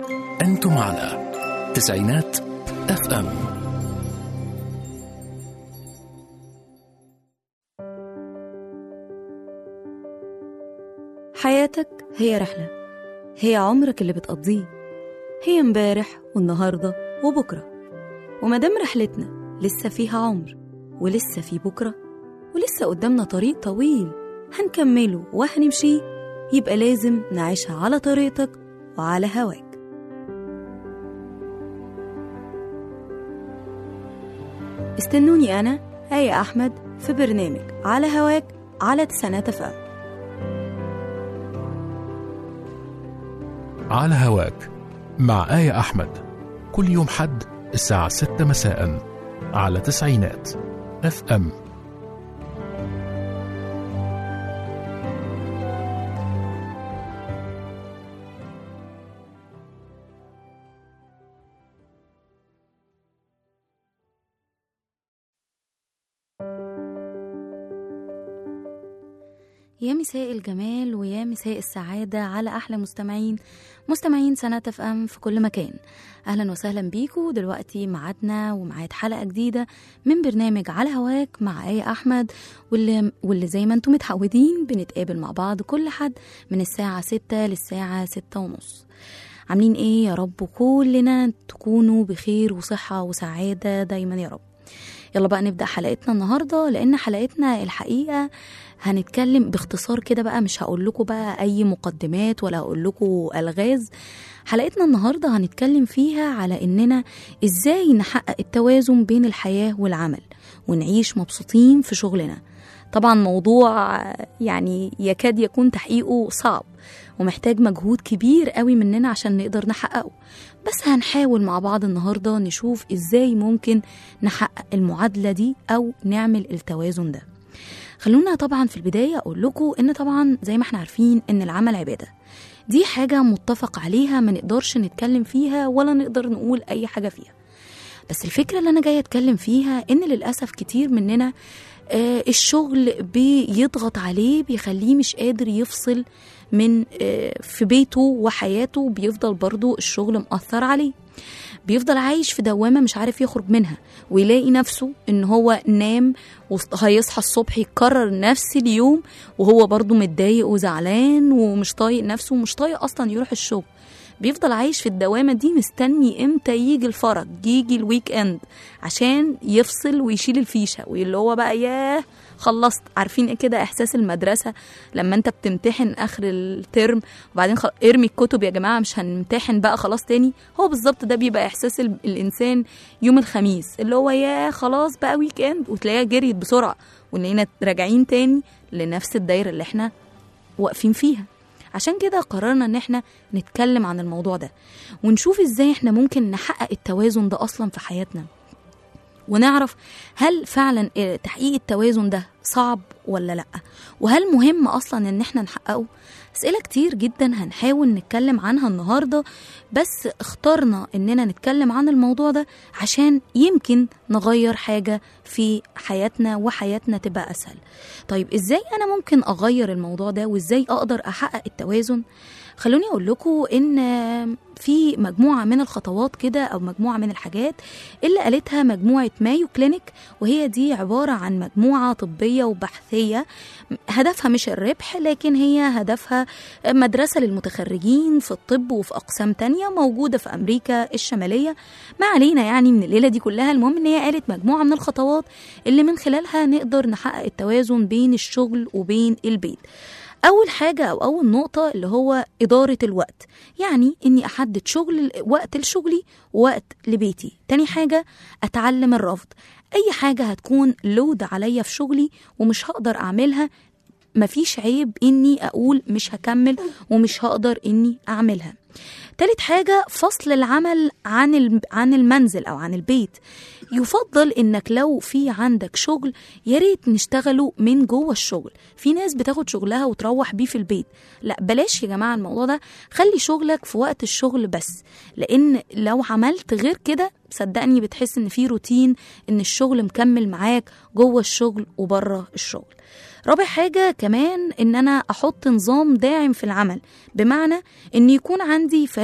أنتم على تسعينات اف ام حياتك هي رحلة هي عمرك اللي بتقضيه هي امبارح والنهاردة وبكرة ومادام رحلتنا لسه فيها عمر ولسه في بكرة ولسه قدامنا طريق طويل هنكمله وهنمشيه يبقى لازم نعيشها على طريقتك وعلى هواك استنوني أنا آية أحمد في برنامج على هواك على تسعينات أفهم على هواك مع آية أحمد كل يوم حد الساعة 6 مساء على تسعينات اف ام يا مساء الجمال ويا مساء السعادة على أحلى مستمعين مستمعين سنة اف ام في كل مكان أهلا وسهلا بيكم دلوقتي معادنا ومعاد حلقة جديدة من برنامج على هواك مع آية أحمد واللي, واللي زي ما انتم متعودين بنتقابل مع بعض كل حد من الساعة ستة للساعة ستة ونص عاملين ايه يا رب كلنا تكونوا بخير وصحة وسعادة دايما يا رب يلا بقى نبدأ حلقتنا النهاردة لأن حلقتنا الحقيقة هنتكلم باختصار كده بقى مش هقول لكم بقى أي مقدمات ولا هقول لكم ألغاز حلقتنا النهاردة هنتكلم فيها على إننا إزاي نحقق التوازن بين الحياة والعمل ونعيش مبسوطين في شغلنا طبعا موضوع يعني يكاد يكون تحقيقه صعب ومحتاج مجهود كبير قوي مننا عشان نقدر نحققه بس هنحاول مع بعض النهاردة نشوف ازاي ممكن نحقق المعادلة دي أو نعمل التوازن ده خلونا طبعا في البداية أقول لكم إن طبعا زي ما احنا عارفين إن العمل عبادة دي حاجة متفق عليها ما نقدرش نتكلم فيها ولا نقدر نقول أي حاجة فيها بس الفكرة اللي أنا جاية أتكلم فيها إن للأسف كتير مننا آه الشغل بيضغط عليه بيخليه مش قادر يفصل من آه في بيته وحياته بيفضل برضو الشغل مأثر عليه بيفضل عايش في دوامة مش عارف يخرج منها ويلاقي نفسه ان هو نام وهيصحى الصبح يكرر نفس اليوم وهو برضو متضايق وزعلان ومش طايق نفسه ومش طايق اصلا يروح الشغل بيفضل عايش في الدوامة دي مستني امتى يجي الفرج يجي الويك اند عشان يفصل ويشيل الفيشة واللي هو بقى ياه خلصت عارفين ايه كده احساس المدرسة لما انت بتمتحن اخر الترم وبعدين خل... ارمي الكتب يا جماعة مش هنمتحن بقى خلاص تاني هو بالظبط ده بيبقى احساس ال... الانسان يوم الخميس اللي هو ياه خلاص بقى ويك اند وتلاقيها جريت بسرعة ونلاقينا راجعين تاني لنفس الدايرة اللي احنا واقفين فيها عشان كده قررنا ان احنا نتكلم عن الموضوع ده ونشوف ازاي احنا ممكن نحقق التوازن ده اصلا في حياتنا ونعرف هل فعلا تحقيق التوازن ده صعب ولا لا وهل مهم اصلا ان احنا نحققه اسئله كتير جدا هنحاول نتكلم عنها النهارده بس اخترنا اننا نتكلم عن الموضوع ده عشان يمكن نغير حاجه في حياتنا وحياتنا تبقى اسهل طيب ازاي انا ممكن اغير الموضوع ده وازاي اقدر احقق التوازن خلوني اقول لكم ان في مجموعه من الخطوات كده او مجموعه من الحاجات اللي قالتها مجموعه مايو كلينيك وهي دي عباره عن مجموعه طبيه وبحثيه هدفها مش الربح لكن هي هدفها مدرسه للمتخرجين في الطب وفي اقسام تانية موجوده في امريكا الشماليه ما علينا يعني من الليله دي كلها المهم ان هي قالت مجموعه من الخطوات اللي من خلالها نقدر نحقق التوازن بين الشغل وبين البيت أول حاجة أو أول نقطة اللي هو إدارة الوقت يعني إني أحدد شغل وقت لشغلي ووقت لبيتي تاني حاجة أتعلم الرفض أي حاجة هتكون لود عليا في شغلي ومش هقدر أعملها مفيش عيب إني أقول مش هكمل ومش هقدر إني أعملها تالت حاجة فصل العمل عن عن المنزل أو عن البيت يفضل إنك لو في عندك شغل يا ريت نشتغله من جوه الشغل في ناس بتاخد شغلها وتروح بيه في البيت لا بلاش يا جماعة الموضوع ده خلي شغلك في وقت الشغل بس لأن لو عملت غير كده صدقني بتحس إن في روتين إن الشغل مكمل معاك جوه الشغل وبره الشغل رابع حاجة كمان إن أنا أحط نظام داعم في العمل بمعنى إن يكون عندي فريق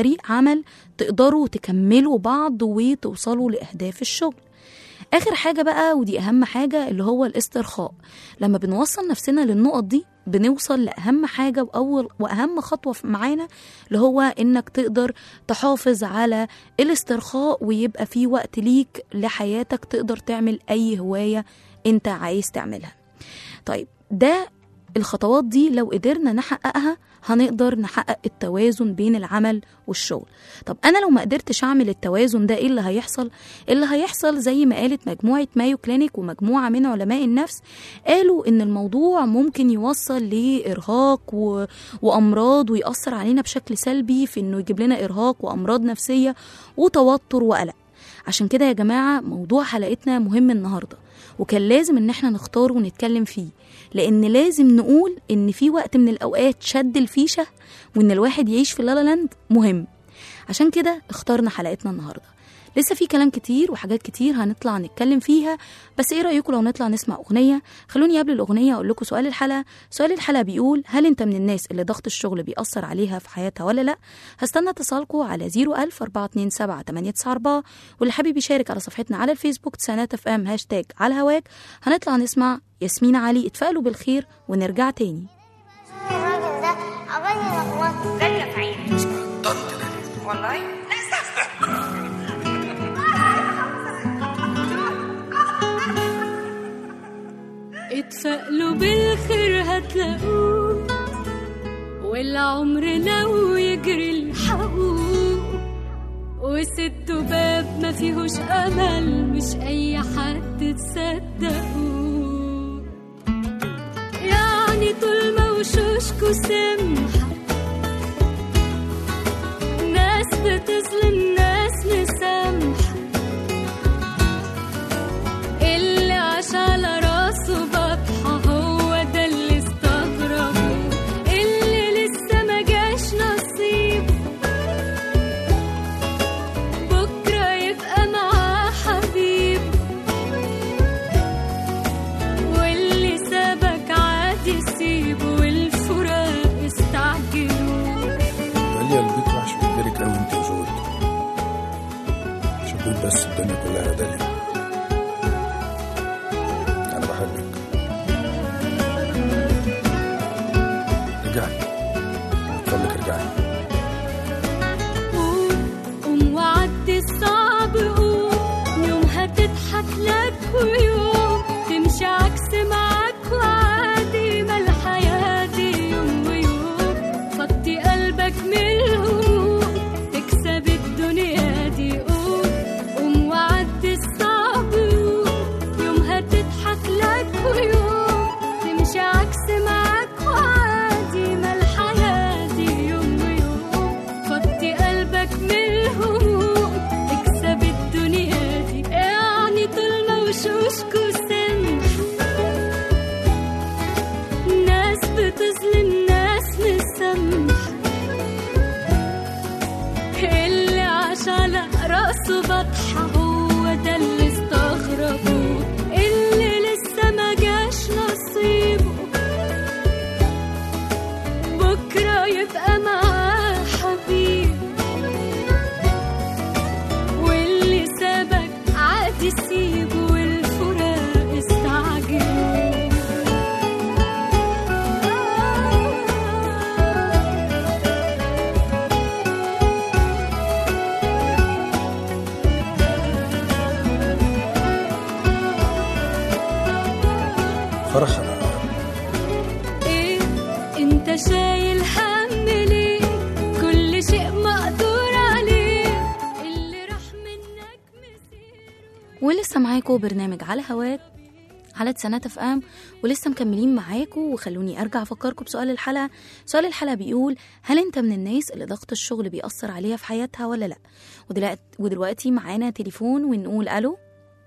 فريق عمل تقدروا تكملوا بعض وتوصلوا لأهداف الشغل آخر حاجة بقى ودي أهم حاجة اللي هو الاسترخاء لما بنوصل نفسنا للنقط دي بنوصل لأهم حاجة وأول وأهم خطوة في- معانا اللي هو إنك تقدر تحافظ على الاسترخاء ويبقى في وقت ليك لحياتك تقدر تعمل أي هواية أنت عايز تعملها طيب ده الخطوات دي لو قدرنا نحققها هنقدر نحقق التوازن بين العمل والشغل طب انا لو ما قدرتش اعمل التوازن ده ايه اللي هيحصل اللي هيحصل زي ما قالت مجموعه مايو كلينيك ومجموعه من علماء النفس قالوا ان الموضوع ممكن يوصل لارهاق و... وامراض ويأثر علينا بشكل سلبي في انه يجيب لنا ارهاق وامراض نفسيه وتوتر وقلق عشان كده يا جماعه موضوع حلقتنا مهم النهارده وكان لازم ان احنا نختاره ونتكلم فيه لان لازم نقول ان في وقت من الاوقات شد الفيشه وان الواحد يعيش في لالا لاند مهم عشان كده اخترنا حلقتنا النهارده لسه في كلام كتير وحاجات كتير هنطلع نتكلم فيها بس ايه رايكم لو نطلع نسمع اغنيه خلوني قبل الاغنيه اقول لكم سؤال الحلقه سؤال الحلقه بيقول هل انت من الناس اللي ضغط الشغل بيأثر عليها في حياتها ولا لا هستنى اتصالكم على 01000 427 894 واللي حابب يشارك على صفحتنا على الفيسبوك تسانات اف ام هاشتاج على هواك هنطلع نسمع ياسمين علي اتفائلوا بالخير ونرجع تاني الراجل ده عمال يلخبط ازيك يا سعيد والله اتفائلوا بالخير هتلاقوه والعمر لو يجري الحقوق وسدوا باب ما فيهوش امل مش اي حد تصدقوه يعني طول ما وشوشكوا سمحة ناس بتظلم ناس مسامحة اللي عاش على راسه بطحة هو ده اللي استغربه اللي لسه ما جاش نصيب بكرة يبقى معاه حبيب واللي سابك عادي سيبه والفراق استعجلوا داليا البيت وحش من غيرك قوي انت وجود شكون بس الدنيا كلها يا داليا انا بحبك رجعي اتفضلك ارجعي قوم قوم وعدي الصعب قوم يوم هتضحك لك ويوم تمشي عكس معاك وعادي ما الحياة دي يوم ويوم فضي قلبك من الهموم تكسب الدنيا دي قوم قوم وعدي الصعب قوم يوم هتضحك لك ويوم تمشي عكس معاك وعادي ما الحياة دي يوم ويوم فضي قلبك من الهموم اكسب الدنيا دي يعني طول ما وشوشكوا سمح ناس بتظلم ناس مسامح اللي عاش على راسه بطحة هو ده اللي استغربوه اللي لسه ما جاش نصيبه بكرة يبقى معاه حبيب واللي سابك عادي سيبه والفراق استعجلوا فرح انا ايه انت شايل هم ليه كل شيء مقدور عليه اللي راح منك مسير ولسه معاكم برنامج على هواك على تسانات اف ام ولسه مكملين معاكم وخلوني ارجع افكركم بسؤال الحلقه سؤال الحلقه بيقول هل انت من الناس اللي ضغط الشغل بيأثر عليها في حياتها ولا لا ودلوقتي, ودلوقتي معانا تليفون ونقول الو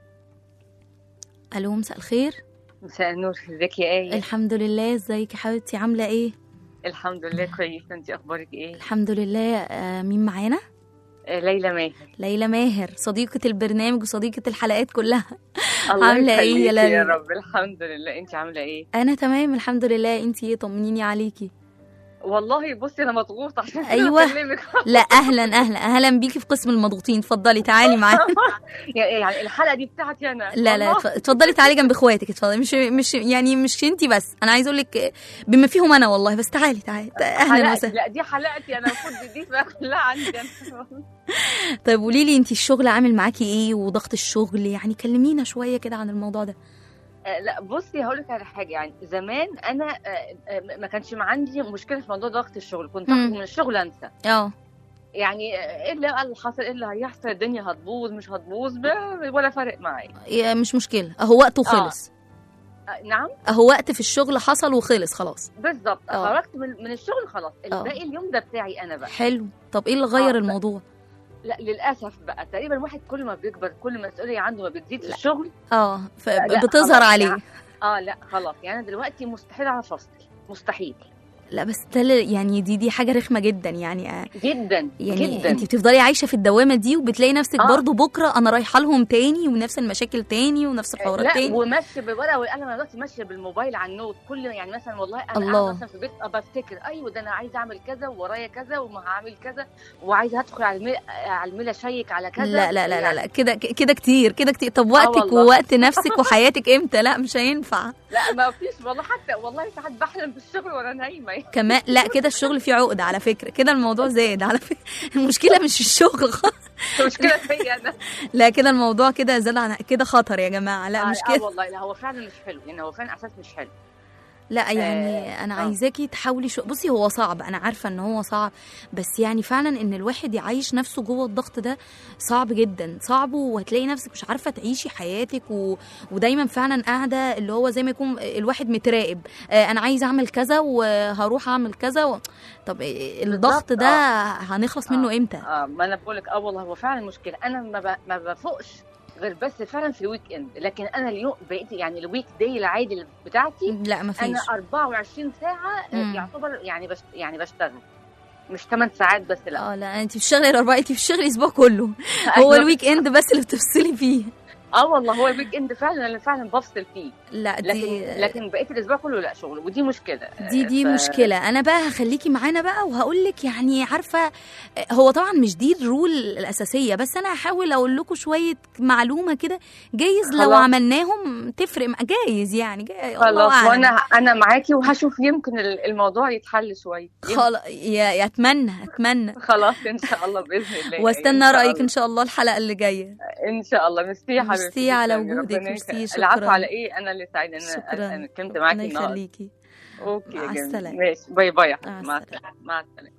الو مساء الخير مساء النور ازيك يا ايه الحمد لله ازيك يا حبيبتي عامله ايه الحمد لله كويسه انت اخبارك ايه الحمد لله آه مين معانا آه، ليلى ماهر ليلى ماهر صديقة البرنامج وصديقة الحلقات كلها الله عاملة إيه يا يخليكي ليلى؟ يا رب الحمد لله انت عامله ايه أنا تمام الحمد لله أنتي إيه طمنيني عليكي والله بصي انا مضغوطه عشان كده أيوة. بكلمك. لا اهلا اهلا اهلا بيكي في قسم المضغوطين اتفضلي تعالي معانا يعني الحلقه دي بتاعتي انا لا لا والله. اتف- اتفضلي تعالي جنب اخواتك اتفضلي مش مش يعني مش انتي بس انا عايزه اقول لك بما فيهم انا والله بس تعالي تعالي اهلا حلقتي وسهلا لا دي حلقتي انا المفروض دي بقى كلها عندي انا طيب قولي لي انتي الشغل عامل معاكي ايه وضغط الشغل يعني كلمينا شويه كده عن الموضوع ده آه، لا بصي هقول لك على حاجه يعني زمان انا آه، آه، ما كانش عندي مشكله في موضوع ضغط الشغل كنت مم. اخرج من الشغل انسى اه يعني آه، ايه اللي اللي حصل ايه اللي هيحصل الدنيا هتبوظ مش هتبوظ ب- ولا فارق معايا يا مش مشكله اهو وقت وخلص آه، نعم اهو وقت في الشغل حصل وخلص خلاص بالظبط آه. خرجت من, من الشغل خلاص آه. الباقي اليوم ده بتاعي انا بقى حلو طب ايه اللي غير آه، الموضوع لا للاسف بقى تقريبا الواحد كل ما بيكبر كل مسؤوليه عنده ما بتزيد في الشغل اه لا، لا، فبتظهر خلاص عليه يعني. اه لا خلاص يعني أنا دلوقتي مستحيل اعرف افصل مستحيل لا بس ده ل- يعني دي دي حاجه رخمه جدا يعني آه، جدا يعني جدا انت بتفضلي عايشه في الدوامه دي وبتلاقي نفسك آه. برضو بكره انا رايحه لهم تاني ونفس المشاكل تاني ونفس الحوارات لا تاني وماشيه بالورقه والقلم انا دلوقتي ماشيه بالموبايل على النوت كل يعني مثلا والله انا الله. قاعده مثلا في البيت ابقى افتكر ايوه ده انا عايزه اعمل كذا وورايا كذا وهعمل كذا وعايزه ادخل على الميل على الميل اشيك على كذا لا لا لا لا, يعني لا كده كده كتير كده كتير طب وقتك والله. ووقت نفسك وحياتك امتى لا مش هينفع لا ما فيش والله حتى والله ساعات بحلم بالشغل وانا نايمه كمان لا كده الشغل فيه عقده على فكره كده الموضوع زاد على فكره المشكله مش في الشغل مشكله فيا انا لا كده الموضوع كده زاد عن كده خطر يا جماعه لا مش آه كده والله لا هو فعلا مش حلو يعني هو فعلا اساس مش حلو لا يعني انا آه. عايزاكي تحاولي شو بصي هو صعب انا عارفه ان هو صعب بس يعني فعلا ان الواحد يعيش نفسه جوه الضغط ده صعب جدا صعب وهتلاقي نفسك مش عارفه تعيشي حياتك و... ودايما فعلا قاعده اللي هو زي ما يكون الواحد متراقب آه انا عايز اعمل كذا وهروح اعمل كذا و... طب إيه الضغط بالظبط، ده آه. هنخلص منه امتى اه ما انا بقول لك اه والله هو فعلا مشكله انا ما, ب... ما بفوقش غير بس فعلا في الويك اند لكن انا اليوم بقيت يعني الويك داي العادي بتاعتي لا ما فيش انا 24 ساعه مم. يعتبر يعني بش يعني بشتغل مش 8 ساعات بس لا اه لا انت بتشتغلي الاربعه انت بتشتغلي الاسبوع كله هو أيوة. الويك اند بس اللي بتفصلي فيه اه والله هو الويك اند فعلا اللي فعلا بفصل فيه لا لكن دي لكن بقيت الاسبوع كله لا شغل ودي مشكله دي دي ف- مشكلة أنا بقى هخليكي معانا بقى وهقول لك يعني عارفة هو طبعا مش دي الرول الأساسية بس أنا هحاول أقول لكم شوية معلومة كده جايز لو خلاص. عملناهم تفرق مع- جايز يعني جاي الله خلاص أعلم وانا انا معاكي وهشوف يمكن ال- الموضوع يتحل شويه يمكن. خلاص يا يا أتمنى أتمنى خلاص ان شاء الله باذن الله واستنى إن شاء رأيك الله. إن شاء الله الحلقة اللي جايه ان شاء الله ميرسي يا حبيبتي ميرسي على تسلمي، وجودك، ربنا ميرسي، يخليك. شكراً. العفو على ايه انا اللي سعيده ان شكرا انا أنا اتكلمت معاكي ربنا النهارده يخليكي اوكي مع يا جميل. السلامة. ماشي باي باي يا مع حبيبتي. مع السلامة. السلامه مع السلامه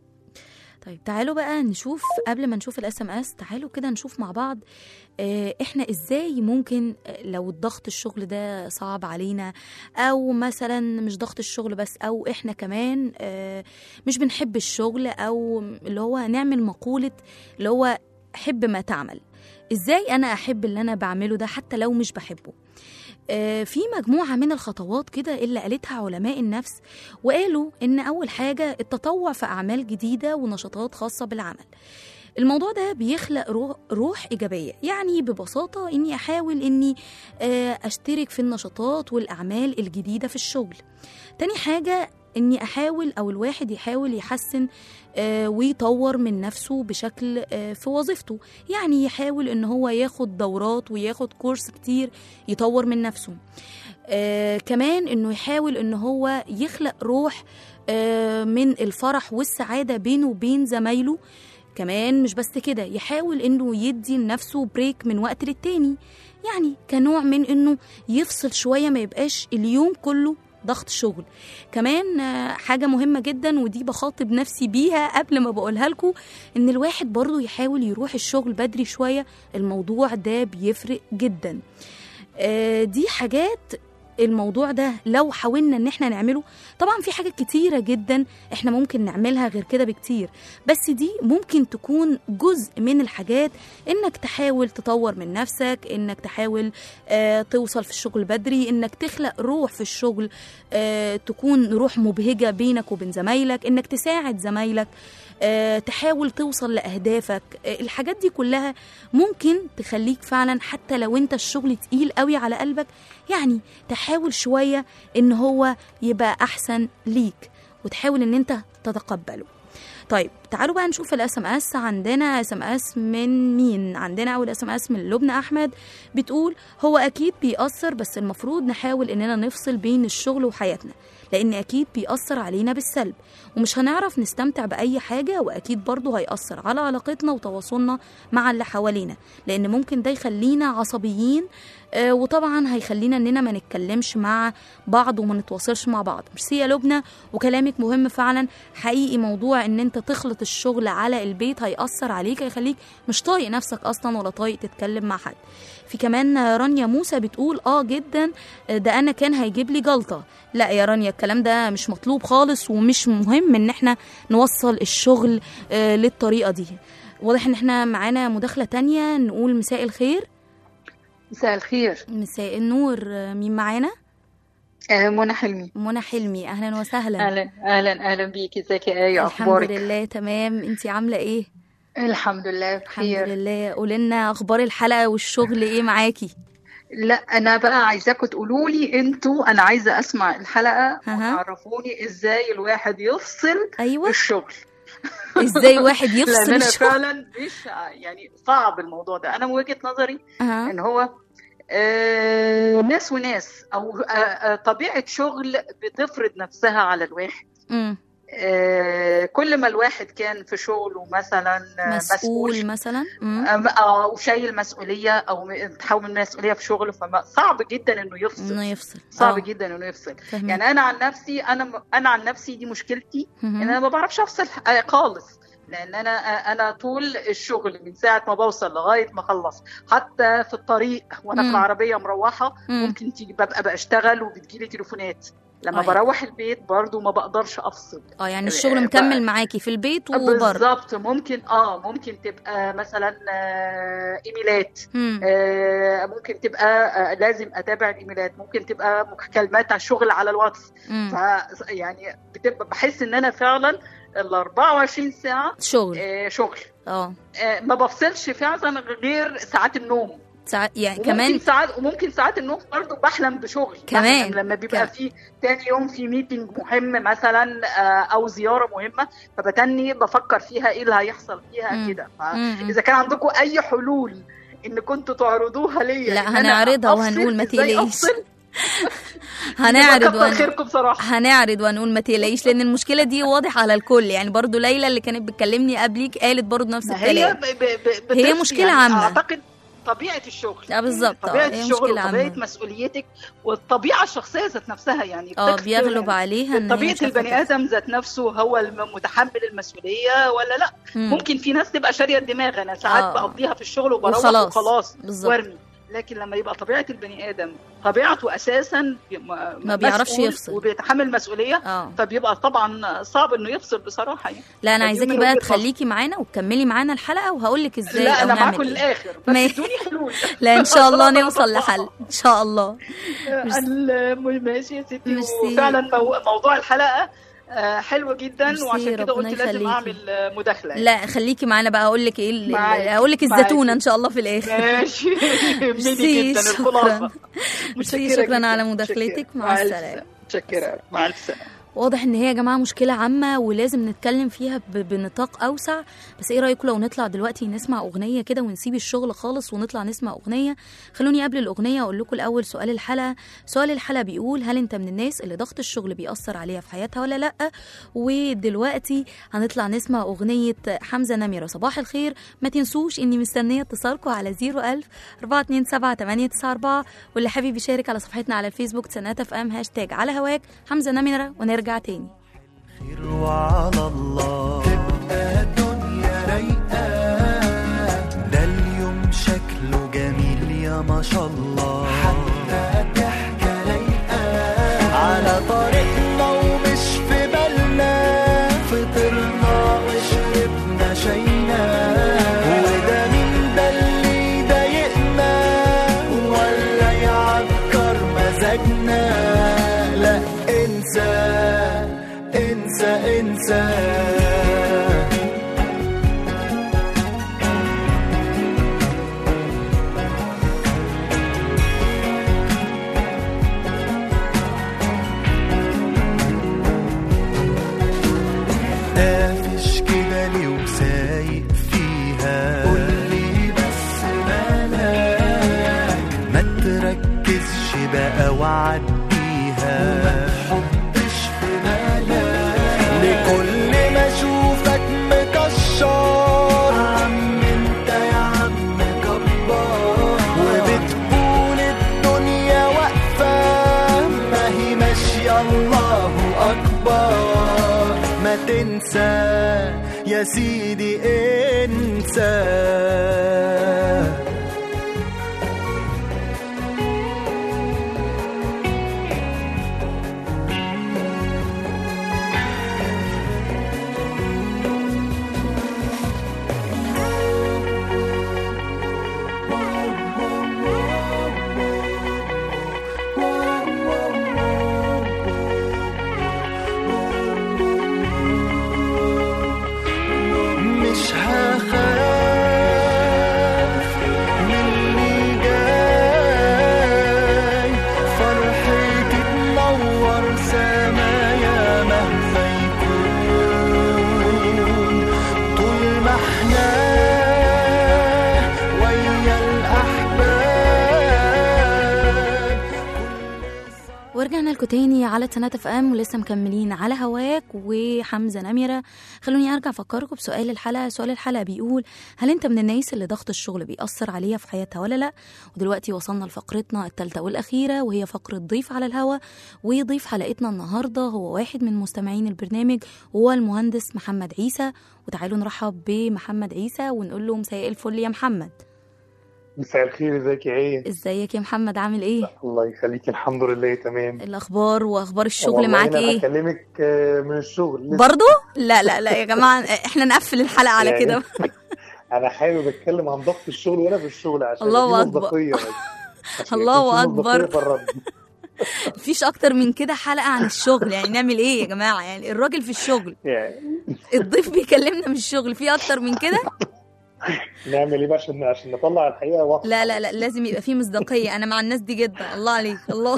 طيب تعالوا بقى نشوف قبل ما نشوف الاس ام اس تعالوا كده نشوف مع بعض آه، احنا ازاي ممكن آه، لو الضغط الشغل ده صعب علينا او مثلا مش ضغط الشغل بس او احنا كمان آه، مش بنحب الشغل او اللي هو نعمل مقولة اللي هو حب ما تعمل ازاي انا احب اللي انا بعمله ده حتى لو مش بحبه آه، في مجموعة من الخطوات كده اللي قالتها علماء النفس وقالوا إن أول حاجة التطوع في أعمال جديدة ونشاطات خاصة بالعمل الموضوع ده بيخلق روح, روح إيجابية يعني ببساطة إني أحاول إني آه، أشترك في النشاطات والأعمال الجديدة في الشغل تاني حاجة إني أحاول أو الواحد يحاول يحسن آه، ويطور من نفسه بشكل آه، في وظيفته يعني يحاول إن هو ياخد دورات وياخد كورس كتير يطور من نفسه آه كمان انه يحاول ان هو يخلق روح آه من الفرح والسعاده بينه وبين زمايله كمان مش بس كده يحاول انه يدي لنفسه بريك من وقت للتاني يعني كنوع من انه يفصل شويه ما يبقاش اليوم كله ضغط شغل كمان آه، حاجة مهمة جدا ودي بخاطب نفسي بيها قبل ما بقولها لكم ان الواحد برضو يحاول يروح الشغل بدري شوية الموضوع ده بيفرق جدا آه، دي حاجات الموضوع ده لو حاولنا ان احنا نعمله طبعا في حاجات كتيره جدا احنا ممكن نعملها غير كده بكتير بس دي ممكن تكون جزء من الحاجات انك تحاول تطور من نفسك انك تحاول آه توصل في الشغل بدري انك تخلق روح في الشغل آه تكون روح مبهجه بينك وبين زمايلك انك تساعد زمايلك آه تحاول توصل لاهدافك آه الحاجات دي كلها ممكن تخليك فعلا حتى لو انت الشغل تقيل قوي على قلبك يعني تحاول شويه ان هو يبقى احسن ليك وتحاول ان انت تتقبله طيب تعالوا بقى نشوف الاس ام اس عندنا اس ام اس من مين عندنا اول اس ام اس من لبنى احمد بتقول هو اكيد بيأثر بس المفروض نحاول اننا نفصل بين الشغل وحياتنا لان اكيد بيأثر علينا بالسلب ومش هنعرف نستمتع باي حاجه واكيد برضه هيأثر على علاقتنا وتواصلنا مع اللي حوالينا لان ممكن ده يخلينا عصبيين آه، وطبعا هيخلينا اننا ما نتكلمش مع بعض وما نتواصلش مع بعض ميرسي يا لبنى وكلامك مهم فعلا حقيقي موضوع ان انت تخلط الشغل على البيت هيأثر عليك هيخليك مش طايق نفسك اصلا ولا طايق تتكلم مع حد في كمان رانيا موسى بتقول اه جدا آه، ده انا كان هيجيب لي جلطه لا يا رانيا الكلام ده مش مطلوب خالص ومش مهم ان احنا نوصل الشغل آه، للطريقه دي واضح ان احنا معانا مداخله تانية نقول مساء الخير مساء الخير مساء النور آه، مين معانا آه منى حلمي منى حلمي اهلا وسهلا اهلا اهلا اهلا بيكي ازيك يا ايه الحمد اخبارك لله تمام انتي عامله ايه الحمد لله الحمد بخير لله قولي لنا اخبار الحلقه والشغل ايه معاكي لا انا بقى عايزاكم تقولوا لي انتوا انا عايزه اسمع الحلقه أها. وتعرفوني ازاي الواحد يفصل ايوه الشغل ازاي واحد لان يفصل انا الشغل فعلا مش يعني صعب الموضوع ده انا من وجهه نظري أها. ان هو آه ناس وناس او آه آه طبيعه شغل بتفرض نفسها على الواحد أمم. آه كل ما الواحد كان في شغله مثلا آه، مسؤول مثلا أمم. أم- او شايل مسؤوليه او م- متحمل من مسؤوليه في شغله فصعب جدا انه يفصل انه يفصل صعب آه، جدا انه يفصل فاهمة. يعني انا عن نفسي انا انا عن نفسي دي مشكلتي مهم. ان انا ما بعرفش افصل آه، خالص لان انا آه، انا طول الشغل من ساعه ما بوصل لغايه ما اخلص حتى في الطريق وانا في مم. العربيه مروحه مم. ممكن تيجي ببقى بشتغل وبتجيلي تليفونات لما آه. بروح البيت برضو ما بقدرش افصل اه يعني آه، الشغل بقى- مكمل معاكي في البيت وبره بالظبط ممكن اه ممكن تبقى مثلا آه، ايميلات مم. آه، ممكن تبقى آه، لازم اتابع الايميلات ممكن تبقى مكالمات على الشغل على الواتس مم. ف يعني بتبقى بحس ان انا فعلا ال 24 ساعه شغل آه، شغل اه آه، ما بفصلش فعلا غير ساعات النوم ساعات يعني وممكن كمان ساعات وممكن ساعات النوم برضه بحلم بشغل كمان. بحلم لما بيبقى كمان. في تاني يوم في ميتنج مهم مثلا آه، او زياره مهمه فبتني بفكر فيها ايه اللي هيحصل فيها مم. كده مم. فاذا كان عندكم اي حلول ان كنتوا تعرضوها ليا لا، إن أنا هنعرضها أفصل، وهنقول ما إزاي تقلقيش. أفصل؟ هنعرض يبقى كتر وهن... خيركم بصراحه هنعرض وهنقول ما تقلقيش لان المشكله دي واضح على الكل يعني برضو ليلى اللي كانت بتكلمني قبليك قالت برضو نفس ما هي الكلام ب- ب- ب- هي بتفصل مشكلة يعني عامة. اعتقد طبيعه الشغل لا بالظبط، آه، طبيعه هي الشغل مشكلة وطبيعه عامة. مسؤوليتك والطبيعه الشخصيه ذات نفسها يعني اه بتختلف. بيغلب عليها ان هي طبيعه مش عارفة البني تفصل. ادم ذات نفسه هو المتحمل المسؤوليه ولا لا مم. ممكن في ناس تبقى شاريه الدماغ انا ساعات آه. بقضيها في الشغل وبروح وخلاص. وخلاص بالظبط. وارمي لكن لما يبقى طبيعه البني ادم طبيعته اساسا ما بيعرفش مسؤول يفصل. وبيتحمل مسؤوليه اه فبيبقى طبعا صعب انه يفصل بصراحه يعني لا انا فدي عايزاكي من بقى وجهة نظري. تخليكي معانا وتكملي معانا الحلقه وهقول لك ازاي لا او انا نعمل معاكم إيه. للاخر ما- بس ادوني حلول لا ان شاء الله خلاص نوصل أنا لحل ان شاء الله ميرسي. ال- ماشي يا ستي ميرسي. وفعلا مو- موضوع الحلقه آه، حلو جدا ميرسي، وعشان كده ربنا قلت لازم يخليكي. اعمل آه، مداخله يعني. لا خليكي معانا بقى هقول لك ايه ال- معاكي، هقول لك معاكي. الزتونه ان شاء الله في الاخر ماشي ميرسي، يهمني جدا شكراً. الخلاصه ميرسي، متشكرة شكراً جداً. على مداخلتك. متشكرة. مع ألف السلامة. متشكرة مع الف سلامة واضح ان هي يا جماعه مشكله عامه ولازم نتكلم فيها ب- بنطاق اوسع بس ايه رايكم لو نطلع دلوقتي نسمع اغنيه كده ونسيب الشغل خالص ونطلع نسمع اغنيه خلوني قبل الاغنيه اقول لكم الاول سؤال الحلقه سؤال الحلقه بيقول هل انت من الناس اللي ضغط الشغل بيأثر عليها في حياتها ولا لا ودلوقتي هنطلع نسمع اغنيه حمزه نمره صباح الخير ما تنسوش اني مستنيه اتصالكم على 01000 427 894 واللي حابب يشارك على صفحتنا على الفيسبوك سنات اف ام هاشتاج على هواك حمزه نمره ونرجع تاني خير وعلى الله تبقى الدنيا رايقة ده اليوم شكله جميل يا ما شاء الله حتى ضحكة رايقة على طريقنا ومش في بالنا فطرنا وشربنا شينا وده مين ده اللي يضايقنا ولا يعكر مزاجنا لا انسى انسى انسى انسى يا سيدي انسى مش هخاف من اللي جاي فرحتي تنور سمايا مهما يكون طول ما احنا ويا الأحباب ورجعنا لكم تاني على تنات اف ام ولسه مكملين على هواك وحمزه نمره خلوني ارجع افكركم بسؤال الحلقه سؤال الحلقه بيقول هل انت من الناس اللي ضغط الشغل بيأثر عليها في حياتها ولا لا ودلوقتي وصلنا لفقرتنا الثالثه والاخيره وهي فقره ضيف على الهوا وضيف حلقتنا النهارده هو واحد من مستمعين البرنامج وهو المهندس محمد عيسى وتعالوا نرحب بمحمد عيسى ونقول له مساء الفل يا محمد مساء الخير ازيك يا ايه ازيك يا محمد عامل ايه الله يخليك الحمد لله تمام الاخبار واخبار الشغل والله معاك أنا ايه بكلمك آه، من الشغل لسه. برضو لا لا لا يا جماعه احنا نقفل الحلقه على يعني كده انا حابب اتكلم عن ضغط الشغل وانا في الشغل عشان الله في أكبر. مصداقية بس. عشان الله يكون في مصداقية أكبر. في الرد. مفيش اكتر من كده حلقه عن الشغل يعني نعمل ايه يا جماعه يعني الراجل في الشغل يعني الضيف بيكلمنا من الشغل في اكتر من كده نعمل ايه بقى عشان عشان نطلع الحقيقه واضحه لا لا لا لازم يبقى في مصداقيه انا مع الناس دي جدا الله عليك الله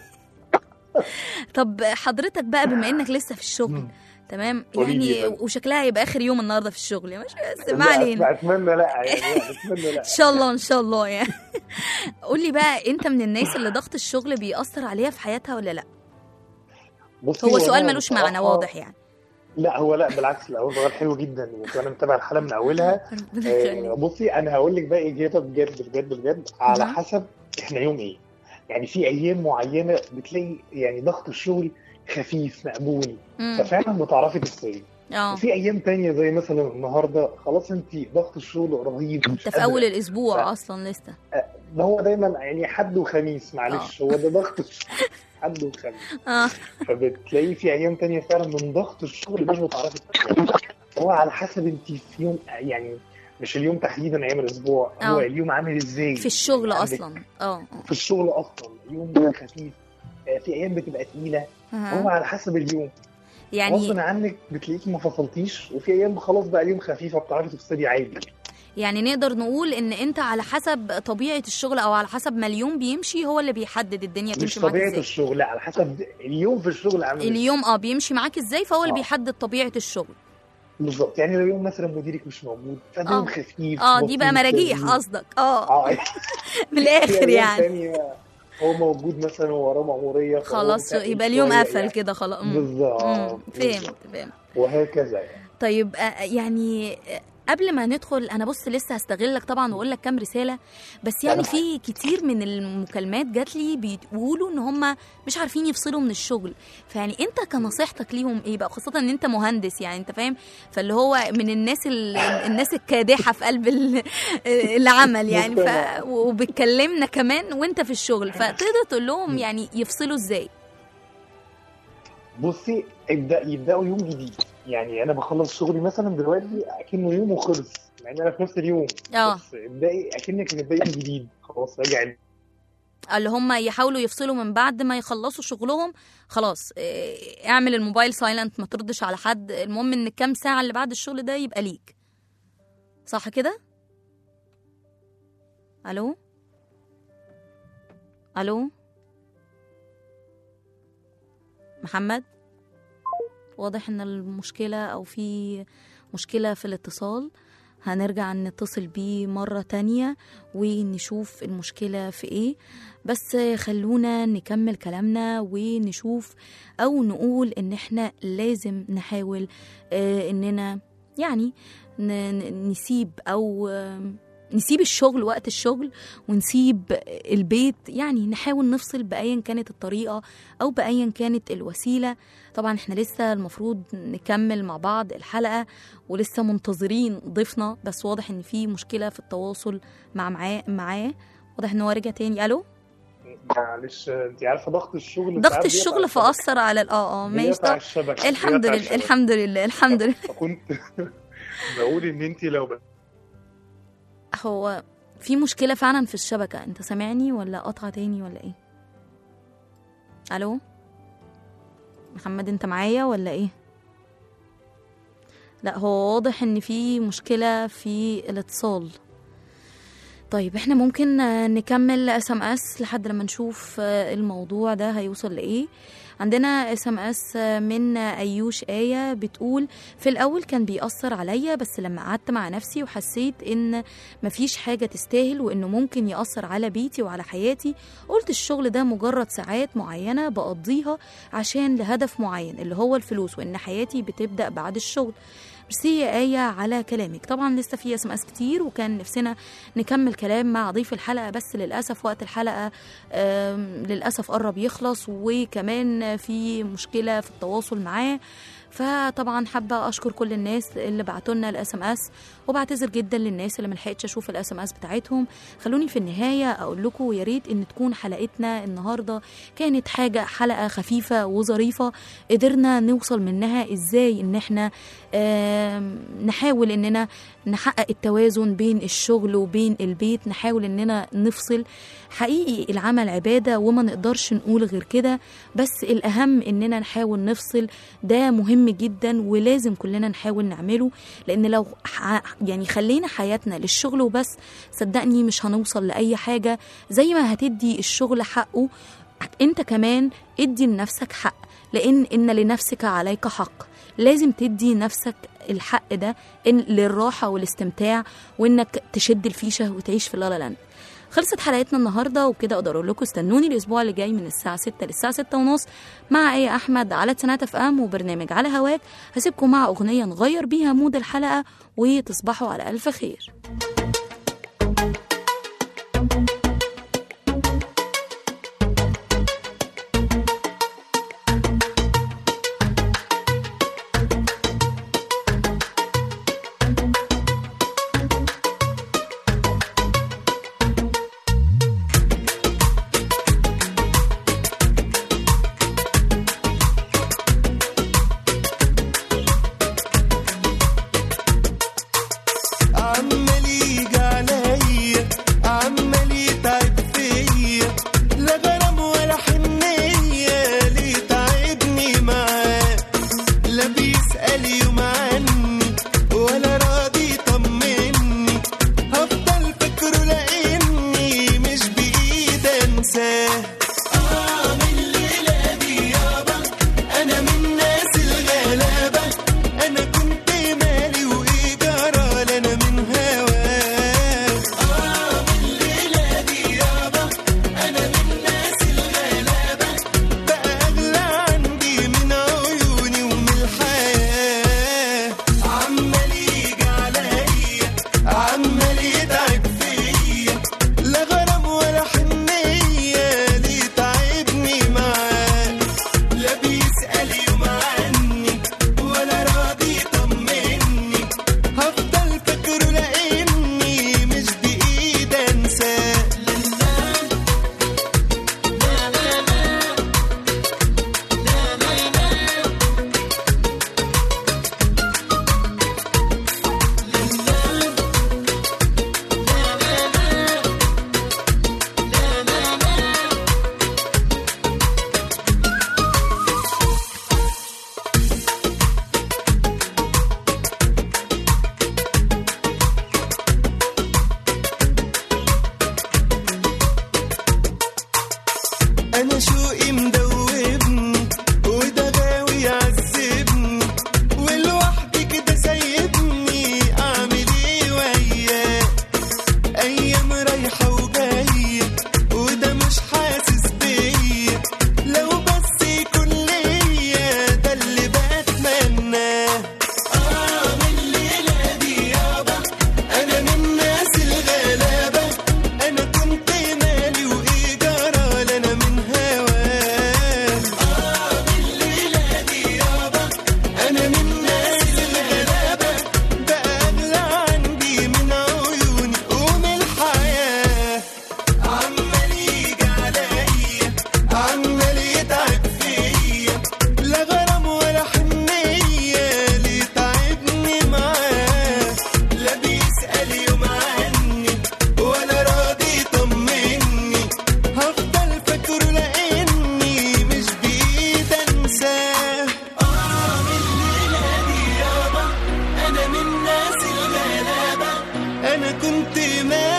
طب حضرتك بقى بما انك لسه في الشغل تمام قولي لي يعني بقى. وشكلها هيبقى اخر يوم النهارده في الشغل يا ماشي بس ما لا، علينا اتمنى لا يعني لا، اتمنى لا ان شاء الله ان شاء الله يعني قول لي بقى انت من الناس اللي ضغط الشغل بيأثر عليها في حياتها ولا لا بصي هو سؤال أنا ملوش معنى بصراحة- واضح يعني لا هو لا بالعكس لا هو سؤال حلو جدا وانا متابع الحلقه من اولها ربنا آه، يخليك بصي انا هقول لك بقى اجابه بجد بجد بجد على مهم. حسب احنا يوم ايه يعني في ايام معينه بتلاقي يعني ضغط الشغل خفيف مقبول مم. ففعلا بتعرفي تفصلي اه وفي ايام تانية زي مثلا النهارده خلاص انت ضغط الشغل رهيب مش انت في اول قادرة. الاسبوع ف- اصلا لسه ده هو دايما يعني حد وخميس معلش هو ده ضغط الشغل حد وخميس اه فبتلاقي في ايام تانية فعلا من ضغط الشغل مش بتعرفي تفصلي. هو على حسب انت في يوم يعني مش اليوم تحديدا ايام الاسبوع هو آه. اليوم عامل ازاي في الشغل يعني عندك- اصلا اه في الشغل اصلا يوم خفيف آه، في ايام بتبقى تقيله هو أها. على حسب اليوم يعني غصب عنك بتلاقيكي ما فصلتيش وفي ايام خلاص بقى اليوم خفيفه بتعرفي تفصلي عادي يعني نقدر نقول ان انت على حسب طبيعه الشغل او على حسب ما اليوم بيمشي هو اللي بيحدد الدنيا مش بتمشي معاك طبيعه ازاي الشغل لا على حسب اليوم في الشغل عامل إزاي. اليوم اه بيمشي معاك ازاي فهو اللي آه. بيحدد طبيعه الشغل بالظبط يعني لو يوم مثلا مديرك مش موجود فده يوم آه. خفيف اه دي بقى بسيط، مراجيح لذيذ. قصدك اه اه من في الاخر أيام يعني تانية هو موجود مثلا وراه مأمورية فهو خلاص متقل يبقى اليوم شوية قفل يعني. كده خلاص مم. بالظبط مم. فهمت بالظبط. فهمت وهكذا يعني طيب آه، يعني آه، قبل ما ندخل انا بص لسه هستغلك طبعا واقول لك كام رساله بس يعني أنا في كتير من المكالمات جات لي بيقولوا ان هم مش عارفين يفصلوا من الشغل فيعني انت كنصيحتك ليهم ايه بقى خاصه ان انت مهندس يعني انت فاهم فاللي هو من الناس ال- الناس الكادحه في قلب ال- العمل يعني ف... مجتمع. وبتكلمنا كمان وانت في الشغل فتقدر تقول لهم يعني يفصلوا ازاي بصي ابدأ يبدأوا يوم جديد يعني أنا بخلص شغلي مثلا دلوقتي أكنه يوم وخلص مع إن أنا في نفس اليوم اه بس ابدأي أكنك بتبدأي يوم جديد خلاص راجع اللي هم يحاولوا يفصلوا من بعد ما يخلصوا شغلهم خلاص إيه، اعمل الموبايل سايلنت ما تردش على حد المهم ان الكام ساعة اللي بعد الشغل ده يبقى ليك صح كده الو الو محمد واضح ان المشكلة او في مشكلة في الاتصال هنرجع نتصل بيه مرة تانية ونشوف المشكلة في ايه بس خلونا نكمل كلامنا ونشوف او نقول ان احنا لازم نحاول آه اننا يعني ن- ن- نسيب او آه نسيب الشغل وقت الشغل ونسيب البيت يعني نحاول نفصل بأيا كانت الطريقة أو بأيا كانت الوسيلة طبعا احنا لسه المفروض نكمل مع بعض الحلقة ولسه منتظرين ضيفنا بس واضح ان في مشكلة في التواصل مع معاه معاه واضح ان هو رجع تاني الو معلش انت عارفه ضغط الشغل ضغط ساعات الشغل بيقطع فأثر على ال- اه اه الشبكة. ماشي بيقطع طب الشبكه الحمد بيقطع لله الشبكة. الحمد لله الحمد لله فكنت بقول ان انت لو ب- هو في مشكلة فعلا في الشبكة انت سامعني ولا قطع تاني ولا ايه الو محمد انت معايا ولا ايه لا هو واضح ان في مشكلة في الاتصال طيب احنا ممكن آه، نكمل اس ام اس لحد لما نشوف آه، الموضوع ده هيوصل لايه عندنا اس ام اس من ايوش ايه بتقول في الاول كان بيأثر عليا بس لما قعدت مع نفسي وحسيت ان مفيش حاجة تستاهل وإنه ممكن يأثر على بيتي وعلى حياتي قلت الشغل ده مجرد ساعات معينة بقضيها عشان لهدف معين اللي هو الفلوس وإن حياتي بتبدأ بعد الشغل ميرسي يا آية على كلامك طبعا لسه في اس ام اس كتير وكان نفسنا نكمل كلام مع ضيف الحلقة بس للأسف وقت الحلقة آم، للأسف قرب يخلص وكمان في مشكلة في التواصل معاه فطبعا حابه اشكر كل الناس اللي بعتوا لنا الاس ام اس وبعتذر جدا للناس اللي ملحقتش اشوف الاس ام اس بتاعتهم خلوني في النهايه اقول لكم يا ريت ان تكون حلقتنا النهارده كانت حاجه حلقه خفيفه وظريفه قدرنا نوصل منها ازاي ان احنا آم، نحاول اننا نحقق التوازن بين الشغل وبين البيت نحاول اننا نفصل حقيقي العمل عباده وما نقدرش نقول غير كده بس الاهم اننا نحاول نفصل ده مهم جدا ولازم كلنا نحاول نعمله لان لو ح- يعني خلينا حياتنا للشغل وبس صدقني مش هنوصل لاي حاجه زي ما هتدي الشغل حقه انت كمان ادي لنفسك حق لان ان لنفسك عليك حق لازم تدي نفسك الحق ده إن للراحه والاستمتاع وانك تشد الفيشه وتعيش في لالا لاند خلصت حلقتنا النهارده وبكده اقدر اقول لكم استنوني الاسبوع اللي جاي من الساعه 6 للساعه 6 ونص مع ايه احمد على تسعينات اف ام وبرنامج على هواك هسيبكم مع اغنيه نغير بيها مود الحلقه وتصبحوا على الف خير عمال كنت ماشي